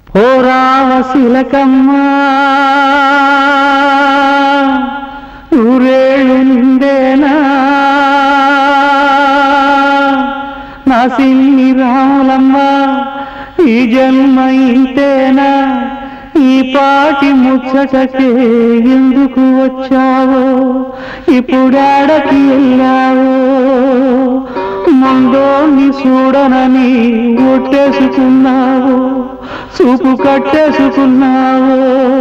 ఓ రామశిలకమ్మ నూరేళ్ళు నిండేనా నా సిన్ని రాములమ్మ ఈ జన్మ ఇంతేనా ఈ పాటి ముచ్చటకే ఎందుకు వచ్చావో ఇప్పుడాడకి వెళ్ళావో ముందోని చూడనని ఒట్టేసుకున్నావు చూపు కట్టేసుకున్నావు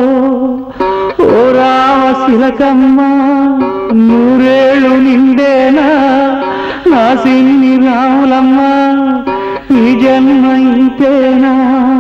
ఓ రామశిలకమ్మ నూరేళ్ళు నిండేనా నా సిన్ని రాములమ్మ ఈ జన్మ ఇంతేనా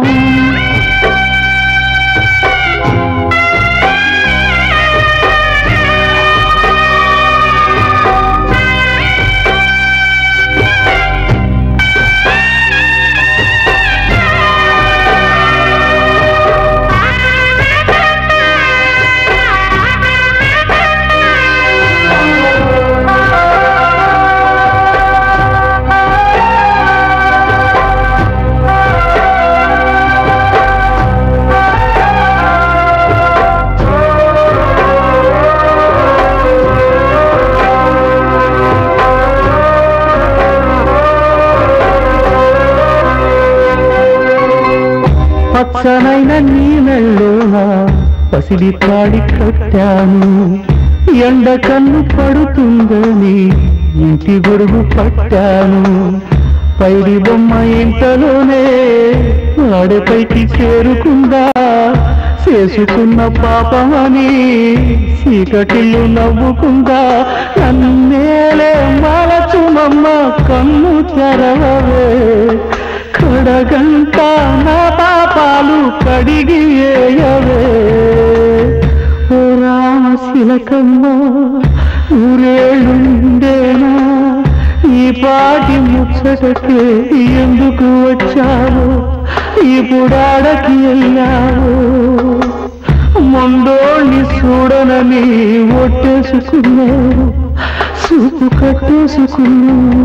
పచ్చనైన నీ మెళ్ళోన పసిడి తాడి కట్టాను ఎండ కన్ను పడుతుందని ఇంటి గొడుగు పట్టాను పైడి బొమ్మ ఇంటలోనే ఆడపైకి చేరుకుందా చేసుకున్న పాపమని చీకటిల్లు నవ్వుకుందా నన్నేలే మలచుమమ్మ కన్ను తెరవవే కడగంట నా పాపాలు కడిగి వేయవే ఓ రామశిలకమ్మ ఊరేళ్ళు నిండేనా ఈ పాటి ముచ్చటకే ఎందుకు వచ్చావు ఇప్పుడాడకి వెళ్ళావు మొండోళ్ళని చూడనని ఒట్టేసుకున్నావు చూపు కట్టేసుకున్నావు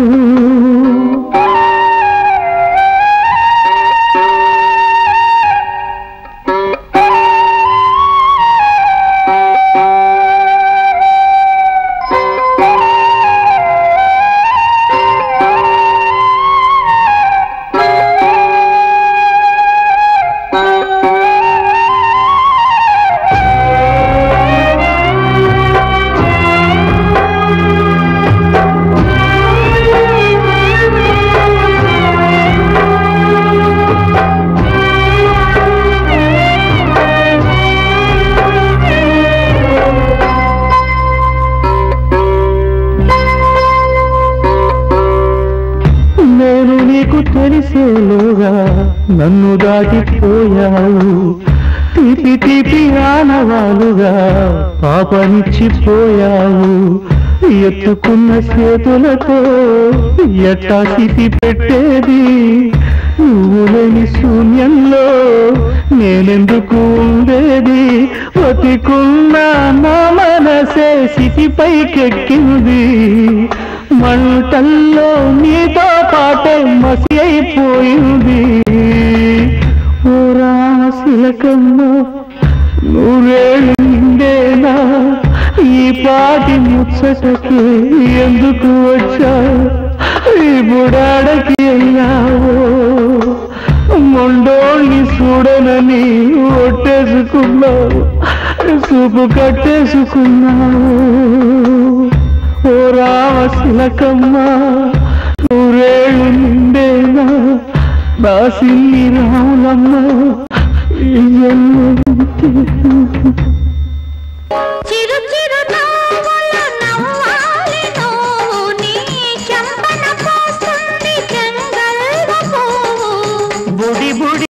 నేను నీకు తెలిసేలోగా నన్ను దాటిపోయావు తీపి తీపి ఆనవాలుగా పాపనిచ్చిపోయావు ఎత్తుకున్న చేతులతో ఎట్టా స్థితి పెట్టేది నువ్వు లేని శూన్యంలో నేనెందుకు ఉండేది బతికున్న నా మనసే స్థితిపైకెక్కింది మంటల్లో నీతో పాటే మసి అయిపోయింది ఓ రామశిలకమ్మ నూరేళ్ళు నిండేనా ఈ పాటి ముచ్చటకి ఎందుకు వచ్చా ఈ బుడాడకి వెళ్ళావో మొండోళ్ళని చూడనని ఒట్టేసుకున్నావు చూపు కట్టేసుకున్నావు ఓ రామశిలకమ్మ నూరేళ్ళు నిండేనా నా సిల్లి రాములమ్మ ఈ జన్మ ఇంతే.